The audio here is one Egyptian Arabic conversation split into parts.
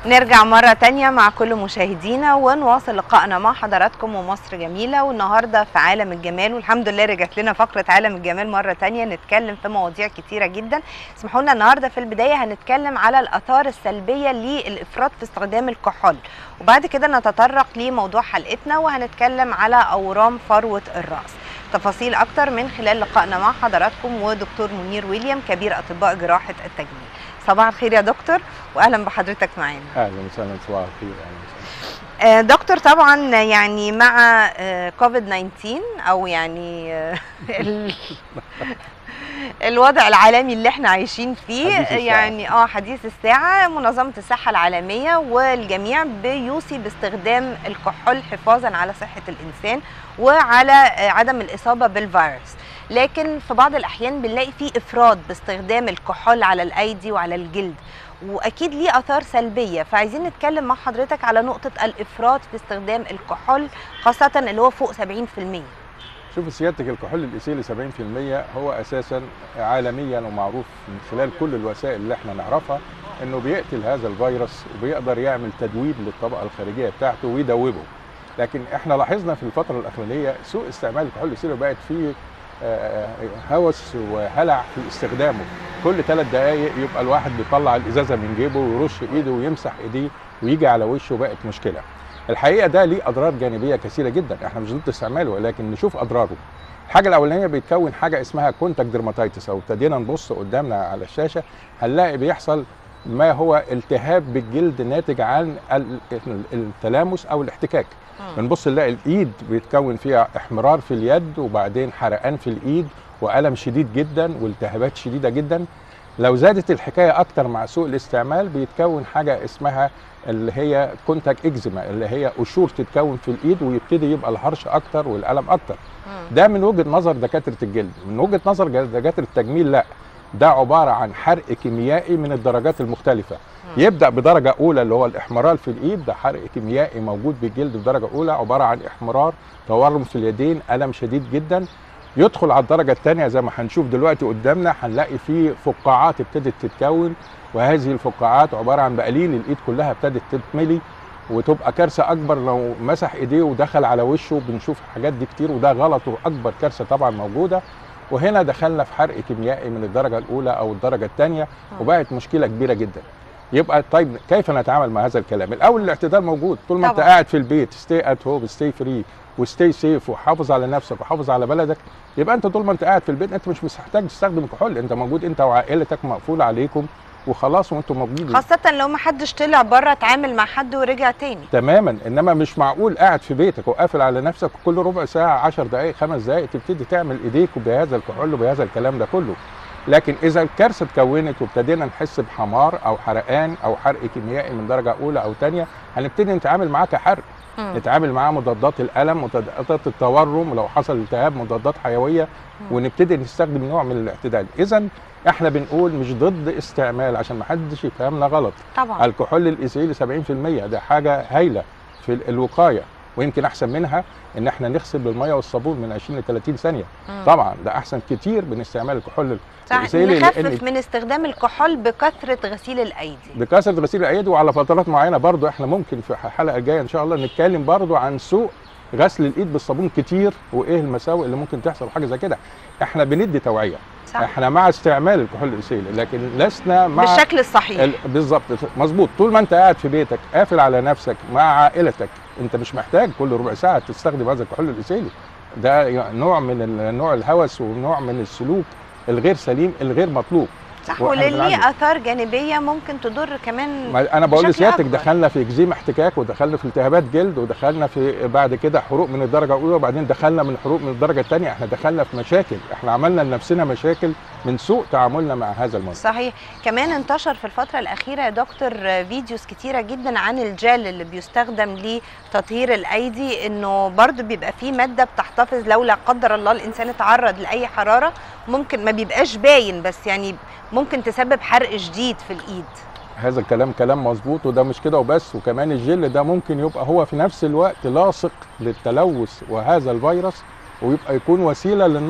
نرجع مرة تانية مع كل مشاهدينا ونواصل لقائنا مع حضراتكم ومصر جميلة والنهاردة في عالم الجمال والحمد لله رجعت لنا فقرة عالم الجمال مرة تانية نتكلم في مواضيع كتيرة جدا اسمحوا لنا النهاردة في البداية هنتكلم على الآثار السلبية للإفراط في استخدام الكحول وبعد كده نتطرق لموضوع حلقتنا وهنتكلم على أورام فروة الرأس تفاصيل أكتر من خلال لقائنا مع حضراتكم ودكتور منير ويليام كبير أطباء جراحة التجميل صباح الخير يا دكتور واهلا بحضرتك معانا اهلا وسهلا صباح الخير اهلا آه، دكتور طبعا يعني مع آه، كوفيد 19 او يعني آه، ال- الوضع العالمي اللي احنا عايشين فيه حديث الساعة. يعني اه حديث الساعه منظمه الصحه العالميه والجميع بيوصي باستخدام الكحول حفاظا على صحه الانسان وعلى آه، عدم الاصابه بالفيروس لكن في بعض الاحيان بنلاقي فيه افراط باستخدام الكحول على الايدي وعلى الجلد واكيد ليه اثار سلبيه فعايزين نتكلم مع حضرتك على نقطه الافراط في استخدام الكحول خاصه اللي هو فوق 70% شوف سيادتك الكحول الايثيلي 70% هو اساسا عالميا ومعروف من خلال كل الوسائل اللي احنا نعرفها انه بيقتل هذا الفيروس وبيقدر يعمل تدويب للطبقه الخارجيه بتاعته ويدوبه لكن احنا لاحظنا في الفتره الاخرانيه سوء استعمال الكحول الايثيلي بقت فيه آه، هوس وهلع في استخدامه كل ثلاث دقائق يبقى الواحد بيطلع الازازه من جيبه ويرش ايده ويمسح ايديه ويجي على وشه بقت مشكله الحقيقه ده ليه اضرار جانبيه كثيره جدا احنا مش ضد استعماله ولكن نشوف اضراره الحاجه الاولانيه بيتكون حاجه اسمها كونتاكت ديرماتيتس او ابتدينا نبص قدامنا على الشاشه هنلاقي بيحصل ما هو التهاب بالجلد ناتج عن ال- ال- التلامس او الاحتكاك بنبص نلاقي الايد بيتكون فيها احمرار في اليد وبعدين حرقان في الايد والم شديد جدا والتهابات شديده جدا لو زادت الحكايه اكتر مع سوء الاستعمال بيتكون حاجه اسمها اللي هي كونتاك اكزيما اللي هي قشور تتكون في الايد ويبتدي يبقى الهرش اكتر والالم اكتر ده من وجهه نظر دكاتره الجلد من وجهه نظر دكاتره التجميل لا ده عباره عن حرق كيميائي من الدرجات المختلفه يبدا بدرجه اولى اللي هو الاحمرار في الايد ده حرق كيميائي موجود بالجلد بدرجه اولى عباره عن احمرار تورم في اليدين الم شديد جدا يدخل على الدرجه الثانيه زي ما هنشوف دلوقتي قدامنا هنلاقي فيه فقاعات ابتدت تتكون وهذه الفقاعات عباره عن بقاليل الايد كلها ابتدت تتملي وتبقى كارثه اكبر لو مسح ايديه ودخل على وشه بنشوف الحاجات دي كتير وده غلط واكبر كارثه طبعا موجوده وهنا دخلنا في حرق كيميائي من الدرجه الاولى او الدرجه الثانيه وبقت مشكله كبيره جدا يبقى طيب كيف نتعامل مع هذا الكلام الاول الاعتدال موجود طول ما انت طبعاً. قاعد في البيت ستي ات هوم ستي فري وستي سيف وحافظ على نفسك وحافظ على بلدك يبقى انت طول ما انت قاعد في البيت انت مش محتاج تستخدم كحول انت موجود انت وعائلتك مقفول عليكم وخلاص وانتم موجودين خاصه لو ما حدش طلع بره اتعامل مع حد ورجع تاني تماما انما مش معقول قاعد في بيتك وقافل على نفسك وكل ربع ساعه 10 دقائق خمس دقائق تبتدي تعمل ايديك بهذا الكحول وبهذا الكلام ده كله لكن اذا الكارثه اتكونت وابتدينا نحس بحمار او حرقان او حرق كيميائي من درجه اولى او ثانيه هنبتدي نتعامل معاه كحرق مم. نتعامل معاه مضادات الالم مضادات التورم لو حصل التهاب مضادات حيويه ونبتدي نستخدم نوع من الاعتدال اذا احنا بنقول مش ضد استعمال عشان ما حدش يفهمنا غلط طبعا الكحول الايثيلي 70% ده حاجه هايله في ال- الوقايه ويمكن احسن منها ان احنا نغسل بالميه والصابون من 20 ل 30 ثانيه مم. طبعا ده احسن كتير من استعمال الكحول صح الايثيلي نخفف لان من استخدام الكحول بكثره غسيل الايدي بكثره غسيل الايدي وعلى فترات معينه برضو احنا ممكن في الحلقه الجايه ان شاء الله نتكلم برضو عن سوء غسل الايد بالصابون كتير وايه المساوئ اللي ممكن تحصل حاجه زي كده احنا بندي توعيه صح احنا مع استعمال الكحول الايثيلي لكن لسنا مع بالشكل الصحيح ال- بالظبط مظبوط طول ما انت قاعد في بيتك قافل على نفسك مع عائلتك انت مش محتاج كل ربع ساعه تستخدم هذا الكحول الايثيلي ده ي- نوع من ال- نوع الهوس ونوع من السلوك الغير سليم الغير مطلوب صح واحنا وللي بنعالج. اثار جانبيه ممكن تضر كمان ما انا بقول بشكل لسيادتك أكبر. دخلنا في اكزيم احتكاك ودخلنا في التهابات جلد ودخلنا في بعد كده حروق من الدرجه الاولى وبعدين دخلنا من حروق من الدرجه الثانيه احنا دخلنا في مشاكل احنا عملنا لنفسنا مشاكل من سوء تعاملنا مع هذا الموضوع صحيح كمان انتشر في الفترة الأخيرة يا دكتور فيديوز كتيرة جدا عن الجل اللي بيستخدم لتطهير الأيدي إنه برضو بيبقى فيه مادة بتحتفظ لو لا قدر الله الإنسان اتعرض لأي حرارة ممكن ما بيبقاش باين بس يعني ممكن تسبب حرق شديد في الإيد هذا الكلام كلام مظبوط وده مش كده وبس وكمان الجل ده ممكن يبقى هو في نفس الوقت لاصق للتلوث وهذا الفيروس ويبقى يكون وسيله للنقل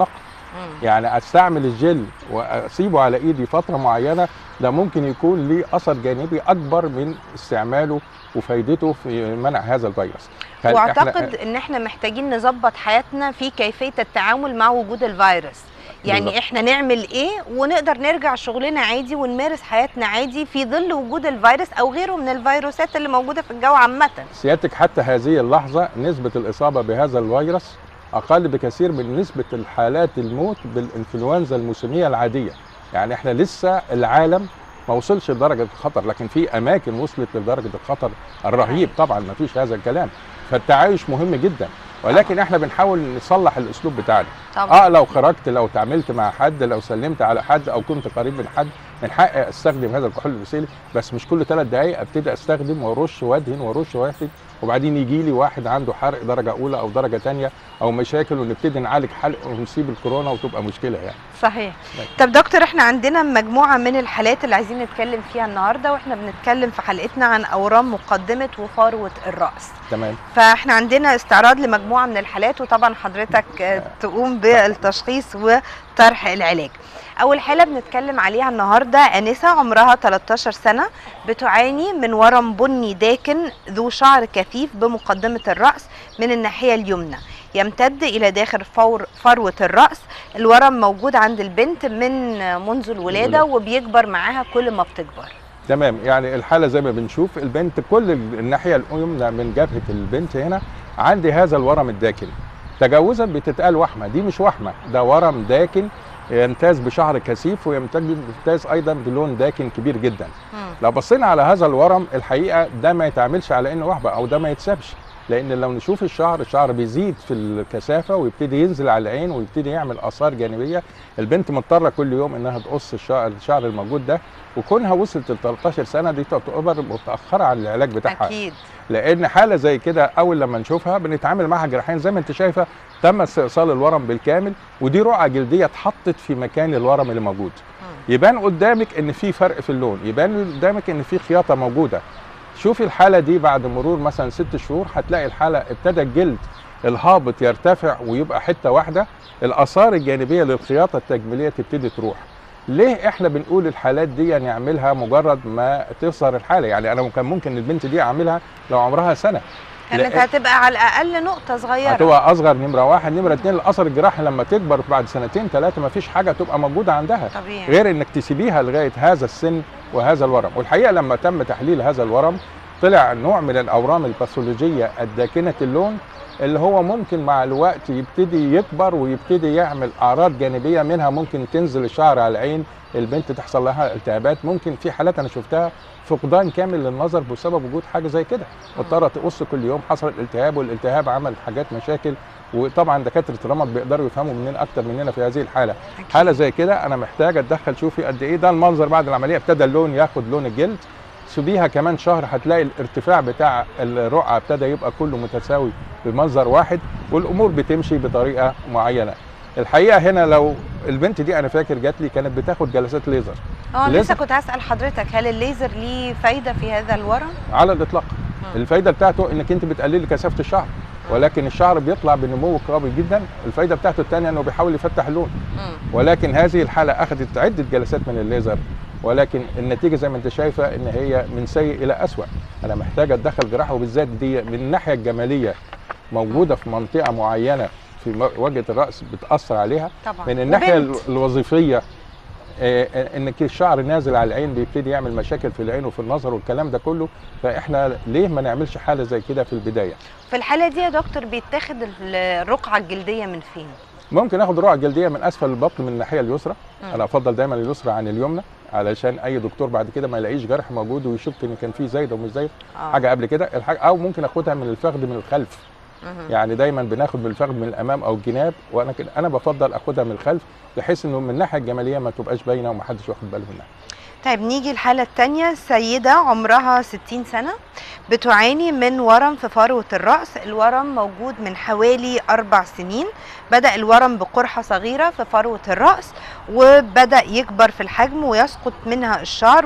مم. يعني استعمل الجل واسيبه على ايدي فتره معينه ده ممكن يكون ليه اثر جانبي اكبر من استعماله وفايدته في منع هذا الفيروس فإحنا- واعتقد ان احنا محتاجين نظبط حياتنا في كيفيه التعامل مع وجود الفيروس يعني بالظبط. احنا نعمل ايه ونقدر نرجع شغلنا عادي ونمارس حياتنا عادي في ظل وجود الفيروس او غيره من الفيروسات اللي موجوده في الجو عامه سيادتك حتى هذه اللحظه نسبه الاصابه بهذا الفيروس اقل بكثير من نسبه الحالات الموت بالانفلونزا الموسميه العاديه يعني احنا لسه العالم ما وصلش لدرجه الخطر لكن في اماكن وصلت لدرجه الخطر الرهيب طبعا ما فيش هذا الكلام فالتعايش مهم جدا ولكن احنا بنحاول نصلح الاسلوب بتاعنا طبعا اه لو خرجت لو تعاملت مع حد لو سلمت على حد او كنت قريب من حد من حقي استخدم هذا الكحول الاسيلي بس مش كل ثلاث دقائق ابتدي استخدم وارش وادهن وارش واحد وبعدين يجي لي واحد عنده حرق درجه اولى او درجه ثانيه او مشاكل ونبتدي نعالج حرق ونسيب الكورونا وتبقى مشكله يعني صحيح طيب. طب دكتور احنا عندنا مجموعه من الحالات اللي عايزين نتكلم فيها النهارده واحنا بنتكلم في حلقتنا عن اورام مقدمه وفروه الراس تمام فاحنا عندنا استعراض لمجموعه من الحالات وطبعا حضرتك آه، تقوم بالتشخيص وطرح العلاج اول حاله بنتكلم عليها النهارده انسه عمرها 13 سنه بتعاني من ورم بني داكن ذو شعر كثيف بمقدمه الراس من الناحيه اليمنى يمتد الى داخل فور فروه الراس الورم موجود عند البنت من منذ الولاده وبيكبر معاها كل ما بتكبر تمام يعني الحاله زي ما بنشوف البنت كل الناحيه اليمنى من جبهه البنت هنا عندي هذا الورم الداكن تجاوزا بتتقال وحمه دي مش وحمه ده ورم داكن يمتاز بشعر كثيف ويمتاز ايضا بلون داكن كبير جدا مم. لو بصينا على هذا الورم الحقيقه ده ما يتعاملش على انه وحمه او ده ما يتسابش لان لو نشوف الشعر الشعر بيزيد في الكثافه ويبتدي ينزل على العين ويبتدي يعمل اثار جانبيه البنت مضطره كل يوم انها تقص الشعر الشعر الموجود ده وكونها وصلت ل 13 سنه دي تعتبر متاخره عن العلاج بتاعها اكيد لان حاله زي كده اول لما نشوفها بنتعامل معها جراحيا زي ما انت شايفه تم استئصال الورم بالكامل ودي رقعه جلديه اتحطت في مكان الورم اللي موجود مم. يبان قدامك ان في فرق في اللون يبان قدامك ان في خياطه موجوده شوفي الحاله دي بعد مرور مثلا ست شهور هتلاقي الحاله ابتدى الجلد الهابط يرتفع ويبقى حته واحده الاثار الجانبيه للخياطه التجميليه تبتدي تروح ليه احنا بنقول الحالات دي نعملها مجرد ما تظهر الحاله يعني انا كان ممكن البنت دي اعملها لو عمرها سنه كانت لا- هتبقى على الاقل نقطه صغيره هتبقى اصغر نمره واحد نمره اتنين الاثر الجراحي لما تكبر بعد سنتين ثلاثه ما فيش حاجه تبقى موجوده عندها طبيعي غير انك تسيبيها لغايه هذا السن وهذا الورم والحقيقه لما تم تحليل هذا الورم طلع نوع من الاورام الباثولوجيه الداكنه اللون اللي هو ممكن مع الوقت يبتدي يكبر ويبتدي يعمل اعراض جانبيه منها ممكن تنزل الشعر على العين البنت تحصل لها التهابات ممكن في حالات انا شفتها فقدان كامل للنظر بسبب وجود حاجه زي كده مضطره تقص كل يوم حصل التهاب والالتهاب عمل حاجات مشاكل وطبعا دكاتره الرمد بيقدروا يفهموا مننا اكتر مننا في هذه الحاله أكيد. حاله زي كده انا محتاج اتدخل شوفي قد ايه ده المنظر بعد العمليه ابتدى اللون ياخد لون الجلد سيبيها كمان شهر هتلاقي الارتفاع بتاع الرقعه ابتدى يبقى كله متساوي بمنظر واحد والامور بتمشي بطريقه معينه الحقيقه هنا لو البنت دي انا فاكر جات لي كانت بتاخد جلسات ليزر اه لازم- لسه كنت هسال حضرتك هل الليزر ليه فايده في هذا الورم على الاطلاق مم. الفايده بتاعته انك انت بتقللي كثافه الشعر ولكن الشعر بيطلع بنمو قوي جدا الفايده بتاعته الثانيه انه بيحاول يفتح اللون مم. ولكن هذه الحاله اخذت عده جلسات من الليزر ولكن النتيجه زي ما انت شايفه ان هي من سيء الى اسوا انا محتاج اتدخل جراحه وبالذات دي من الناحيه الجماليه موجوده في منطقه معينه في م- وجهه الراس بتاثر عليها طبعا من الناحيه وبنت. ال- الوظيفيه آه، آه، انك الشعر نازل على العين بيبتدي يعمل مشاكل في العين وفي النظر والكلام ده كله فاحنا ليه ما نعملش حاله زي كده في البدايه في الحاله دي يا دكتور بيتاخد الرقعه الجلديه من فين ممكن اخد رقعه جلديه من اسفل البطن من الناحيه اليسرى مم. انا افضل دايما اليسرى عن اليمنى علشان اي دكتور بعد كده ما يلاقيش جرح موجود ويشك ان كان فيه زايد ومش زايد آه. حاجه قبل كده الحاجة او ممكن اخدها من الفخذ من الخلف مهم. يعني دايما بناخد من الفخذ من الامام او الجناب وانا كده انا بفضل اخدها من الخلف بحيث انه من الناحيه الجماليه ما تبقاش باينه ومحدش واخد باله منها طيب نيجي الحالة التانية سيدة عمرها 60 سنة بتعاني من ورم في فروة الرأس الورم موجود من حوالي أربع سنين بدأ الورم بقرحة صغيرة في فروة الرأس وبدأ يكبر في الحجم ويسقط منها الشعر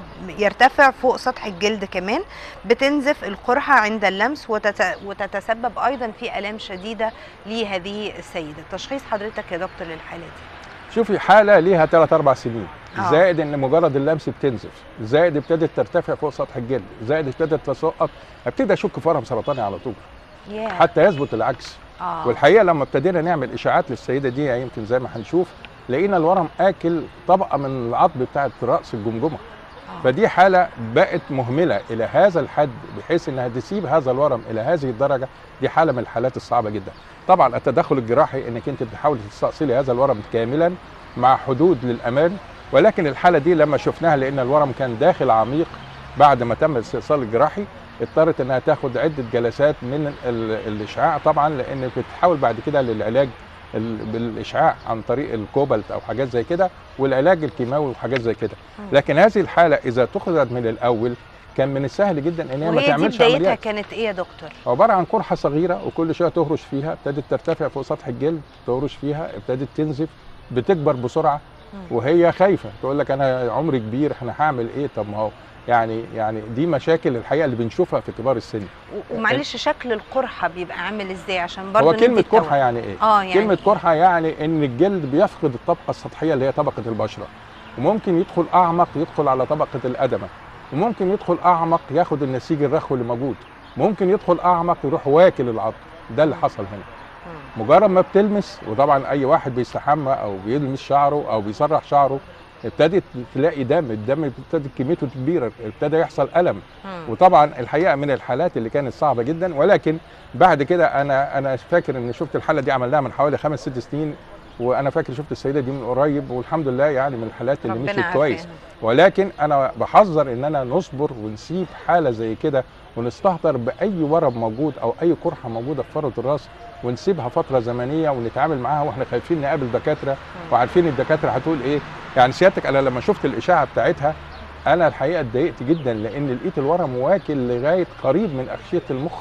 ويرتفع فوق سطح الجلد كمان بتنزف القرحة عند اللمس وتت... وتتسبب أيضا في آلام شديدة لهذه السيدة تشخيص حضرتك يا دكتور للحالة دي شوفي حاله ليها 3 4 سنين آه. زائد ان مجرد اللمس بتنزف زائد ابتدت ترتفع فوق سطح الجلد زائد ابتدت تسقط ابتدي اشك في ورم سرطاني على طول ياه حتى يثبت العكس آه. والحقيقه لما ابتدينا نعمل اشاعات للسيده دي يمكن زي ما هنشوف لقينا الورم اكل طبقه من العظم بتاعه راس الجمجمه آه. فدي حاله بقت مهمله الى هذا الحد بحيث انها تسيب هذا الورم الى هذه الدرجه دي حاله من الحالات الصعبه جدا طبعا التدخل الجراحي انك انت بتحاولي تستأصلي هذا الورم كاملا مع حدود للامان ولكن الحاله دي لما شفناها لان الورم كان داخل عميق بعد ما تم الاستئصال الجراحي اضطرت انها تاخد عده جلسات من ال- الاشعاع طبعا لان بتحاول بعد كده للعلاج ال- بالاشعاع عن طريق الكوبالت او حاجات زي كده والعلاج الكيماوي وحاجات زي كده مم. لكن هذه الحاله اذا تخذت من الاول كان من السهل جدا ان هي ما وهي دي تعملش بدايتها عمليات كانت ايه يا دكتور؟ عباره عن قرحه صغيره وكل شويه تهرش فيها ابتدت ترتفع فوق سطح الجلد تهرش فيها ابتدت تنزف بتكبر بسرعه مم. وهي خايفه تقول لك انا عمري كبير احنا هعمل ايه طب ما هو يعني يعني دي مشاكل الحقيقه اللي بنشوفها في كبار السن و- ومعلش شكل القرحه بيبقى عامل ازاي عشان برضه هو ندي كلمه التوعية. قرحه يعني ايه اه يعني كلمه قرحه يعني ان الجلد بيفقد الطبقه السطحيه اللي هي طبقه البشره وممكن يدخل اعمق يدخل على طبقه الادمه وممكن يدخل اعمق ياخد النسيج الرخوي اللي موجود ممكن يدخل اعمق يروح واكل العظم ده اللي حصل هنا مم. مجرد ما بتلمس وطبعا اي واحد بيستحمى او بيلمس شعره او بيسرح شعره ابتدت تلاقي دم الدم ابتدت كميته كبيره ابتدى يحصل الم مم. وطبعا الحقيقه من الحالات اللي كانت صعبه جدا ولكن بعد كده انا انا فاكر ان شفت الحاله دي عملناها من حوالي خمس ست سنين وانا فاكر شفت السيده دي من قريب والحمد لله يعني من الحالات اللي ربنا مشيت كويس عافانا. ولكن انا بحذر اننا نصبر ونسيب حاله زي كده ونستهتر باي ورم موجود او اي قرحه موجوده في فروه الراس ونسيبها فتره زمنيه ونتعامل معاها واحنا خايفين نقابل دكاتره وعارفين الدكاتره هتقول ايه يعني سيادتك انا لما شفت الاشاعه بتاعتها انا الحقيقه اتضايقت جدا لان لقيت الورم واكل لغايه قريب من اغشيه المخ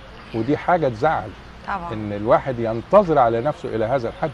ودي حاجه تزعل طبعا ان الواحد ينتظر على نفسه الى هذا الحد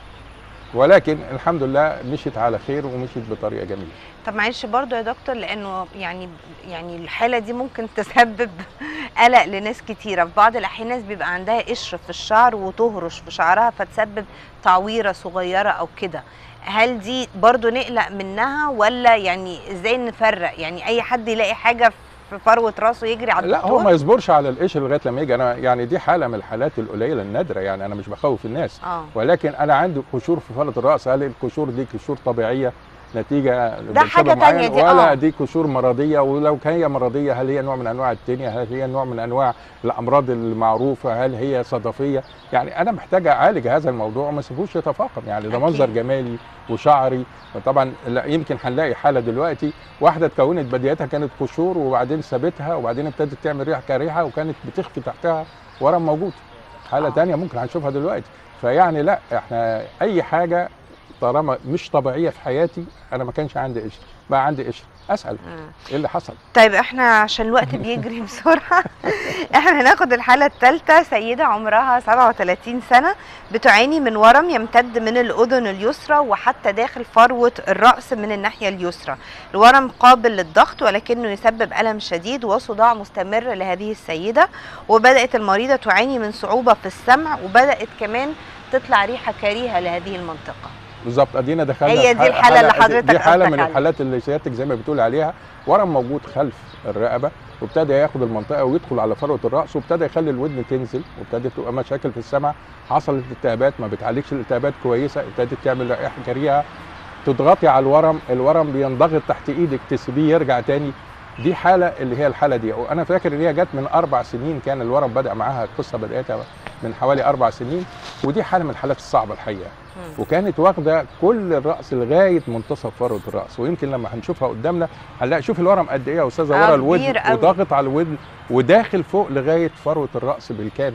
ولكن الحمد لله مشيت على خير ومشيت بطريقه جميله طب معلش برضو يا دكتور لانه يعني يعني الحاله دي ممكن تسبب قلق لناس كتيره في بعض الاحيان ناس بيبقى عندها قشر في الشعر وتهرش في شعرها فتسبب تعويره صغيره او كده هل دي برضو نقلق منها ولا يعني ازاي نفرق يعني اي حد يلاقي حاجه في فروه راسه يجري على لا هو الدكتور ما يصبرش على القشر لغايه لما يجي انا يعني دي حاله من الحالات القليله النادره يعني انا مش بخوف الناس اه ولكن انا عندي قشور في فلة الراس هل القشور دي قشور طبيعيه نتيجه ده حاجة لسبب تانية معين دي، ولا آه. دي قشور مرضيه ولو كان هي مرضيه هل هي نوع من انواع التنية هل هي نوع من انواع الامراض المعروفه هل هي صدفيه يعني انا محتاج اعالج هذا الموضوع وما اسيبوش يتفاقم يعني ده أكيد. منظر جمالي وشعري طبعا لا يمكن هنلاقي حاله دلوقتي واحده اتكونت بدايتها كانت قشور وبعدين سابتها وبعدين ابتدت تعمل ريحه كريحه وكانت بتخفي تحتها ورم موجود حاله آه. آه. تانية ممكن هنشوفها دلوقتي فيعني لا احنا اي حاجه طالما مش طبيعيه في حياتي انا ما كانش عندي قشر بقى عندي قشر اسال مم. ايه اللي حصل طيب احنا عشان الوقت بيجري بسرعه احنا هناخد الحاله الثالثه سيده عمرها 37 سنه بتعاني من ورم يمتد من الاذن اليسرى وحتى داخل فروه الراس من الناحيه اليسرى الورم قابل للضغط ولكنه يسبب الم شديد وصداع مستمر لهذه السيده وبدات المريضه تعاني من صعوبه في السمع وبدات كمان تطلع ريحه كريهه لهذه المنطقه بالظبط ادينا دخلنا هي في دي ح- الحالة اللي حالة- حضرتك دي حاله قصدك من عليها. الحالات اللي سيادتك زي ما بتقول عليها ورم موجود خلف الرقبه وابتدى ياخد المنطقه ويدخل على فروه الراس وابتدى يخلي الودن تنزل وابتدت تبقى مشاكل في السمع حصلت التهابات ما بتعالجش الالتهابات كويسه ابتدت تعمل رائحه كريهه تضغطي على الورم الورم بينضغط تحت ايدك تسيبيه يرجع تاني دي حاله اللي هي الحاله دي وانا فاكر ان هي جت من اربع سنين كان الورم بدا معاها القصه بداتها من حوالي اربع سنين ودي حاله من الحالات الصعبه الحقيقه مم. وكانت واخده كل الراس لغايه منتصف فروه الراس ويمكن لما هنشوفها قدامنا هنلاقي شوف الورم قد ايه يا استاذه آه، ورا كبير الودن قوي. وضاغط على الودن وداخل فوق لغايه فروه الراس بالكامل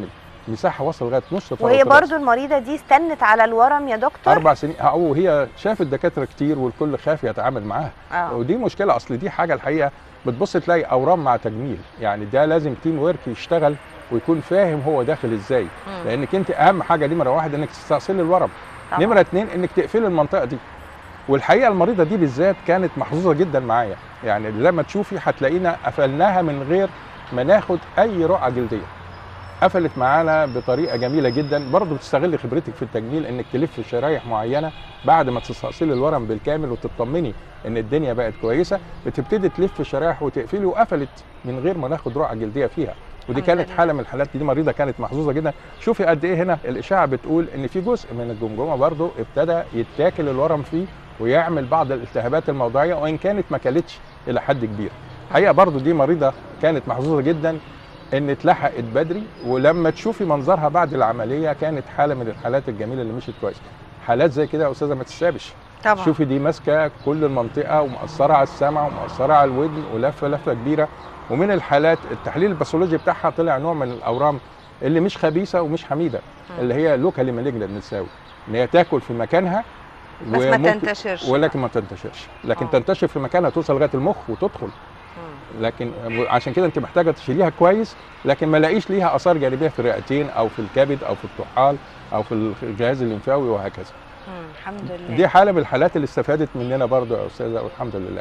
مساحه وصل لغايه نص فروه وهي الراس. برضو المريضه دي استنت على الورم يا دكتور اربع سنين او هي شافت دكاتره كتير والكل خاف يتعامل معاها اه ودي مشكله اصل دي حاجه الحقيقه بتبص تلاقي اورام مع تجميل يعني ده لازم تيم ورك يشتغل ويكون فاهم هو داخل ازاي مم. لانك انت اهم حاجه نمره واحد انك تستأصلي الورم طبعاً. نمره اتنين انك تقفلي المنطقه دي والحقيقه المريضه دي بالذات كانت محظوظه جدا معايا يعني لما تشوفي هتلاقينا قفلناها من غير ما ناخد اي رقعه جلديه قفلت معانا بطريقه جميله جدا برضه بتستغل خبرتك في التجميل انك تلف شرايح معينه بعد ما تستأصلي الورم بالكامل وتطمني ان الدنيا بقت كويسه بتبتدي تلف شرايح وتقفلي وقفلت من غير ما ناخد رقعه جلديه فيها ودي الحمد كانت لله. حاله من الحالات دي مريضه كانت محظوظه جدا شوفي قد ايه هنا الاشاعه بتقول ان في جزء من الجمجمه برضه ابتدى يتاكل الورم فيه ويعمل بعض الالتهابات الموضعيه وان كانت ما كلتش الى حد كبير الحقيقه برضه دي مريضه كانت محظوظه جدا ان اتلحقت بدري ولما تشوفي منظرها بعد العمليه كانت حاله من الحالات الجميله اللي مشيت كويس حالات زي كده يا استاذه ما تتسابش طبعا شوفي دي ماسكه كل المنطقه ومأثره على السمع ومأثره على الودن ولفه لفه كبيره ومن الحالات التحليل الباثولوجي بتاعها طلع نوع من الاورام اللي مش خبيثه ومش حميده مم. اللي هي لوكالي مالجنت بنساوي ان هي تاكل في مكانها بس ما وممكن- تنتشرش ولكن ما تنتشرش لكن آه. تنتشر في مكانها توصل لغايه المخ وتدخل مم. لكن عشان كده انت محتاجه تشيليها كويس لكن ما لاقيش ليها اثار جانبيه في الرئتين او في الكبد او في الطحال او في الجهاز الليمفاوي وهكذا مم. الحمد لله دي حاله من الحالات اللي استفادت مننا برضو يا استاذه والحمد لله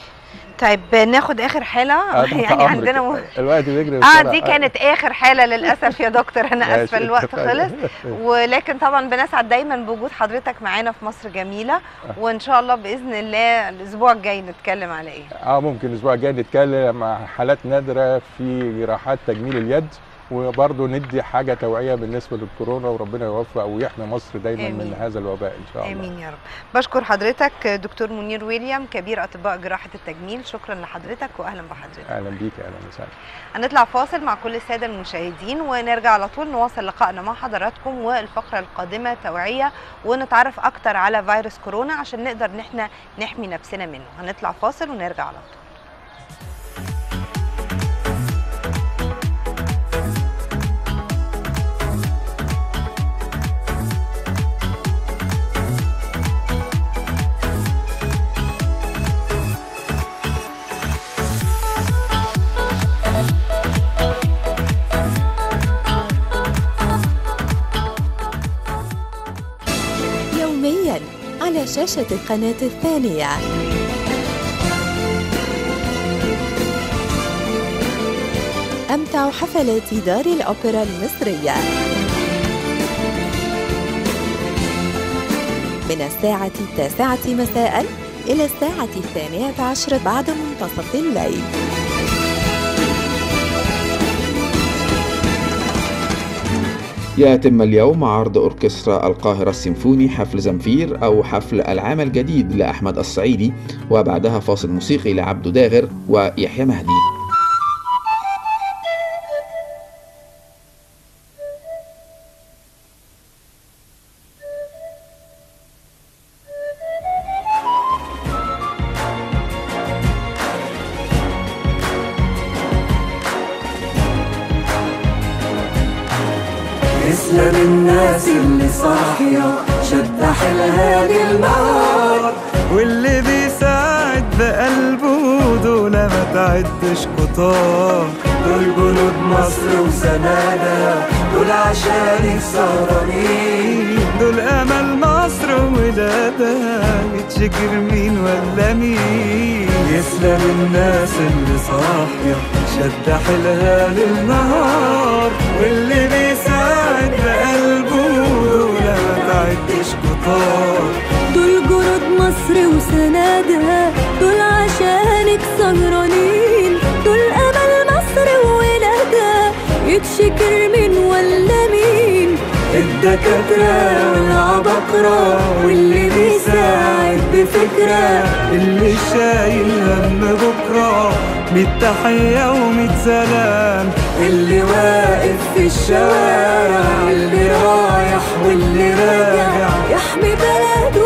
طيب ناخد اخر حاله آه، تحت يعني أمرك. عندنا م... الوقت بيجري اه بسرعة. دي كانت اخر حاله للاسف يا دكتور انا ماشي، اسفه الوقت اتفقنا. خلص ولكن طبعا بنسعد دايما بوجود حضرتك معانا في مصر جميله وان شاء الله باذن الله الاسبوع الجاي نتكلم على ايه اه ممكن الاسبوع الجاي نتكلم مع حالات نادره في جراحات تجميل اليد وبرضه ندي حاجه توعيه بالنسبه للكورونا وربنا يوفق ويحمي مصر دايما آمين. من هذا الوباء ان شاء الله امين يا رب بشكر حضرتك دكتور منير ويليام كبير اطباء جراحه التجميل شكرا لحضرتك واهلا بحضرتك اهلا بيك اهلا وسهلا هنطلع فاصل مع كل الساده المشاهدين ونرجع على طول نواصل لقائنا مع حضراتكم والفقره القادمه توعيه ونتعرف اكتر على فيروس كورونا عشان نقدر ان احنا نحمي نفسنا منه هنطلع فاصل ونرجع على طول يوميا على شاشة القناة الثانية أمتع حفلات دار الأوبرا المصرية من الساعة التاسعة مساء إلى الساعة الثانية عشر بعد منتصف الليل يتم اليوم عرض أوركسترا القاهرة السيمفوني حفل زنفير أو حفل العام الجديد لأحمد الصعيدي وبعدها فاصل موسيقي لعبد داغر ويحيى مهدي اسلم الناس اللي صاحية شد حيلها للنار واللي بيساعد بقلبه دول ما تعدش كتار دول جنود مصر وسنادة دول عشانك سهرانين دول امل مصر وولادها يتشكر مين ولا مين يسلم الناس اللي صاحية شد حيلها للنهار واللي بيساعد بقلبه دول ما تعدش كتار دول جنود مصر وسنادها دول عشانك سهرانين دول امل مصر وولادها يتشكر مين ولا مين الدكاترة والعباقرة واللي بيساعد بفكرة اللي شايل هم بكرة ميت تحية وميت سلام اللي واقف في الشوارع اللي رايح واللي راجع يحمي بلده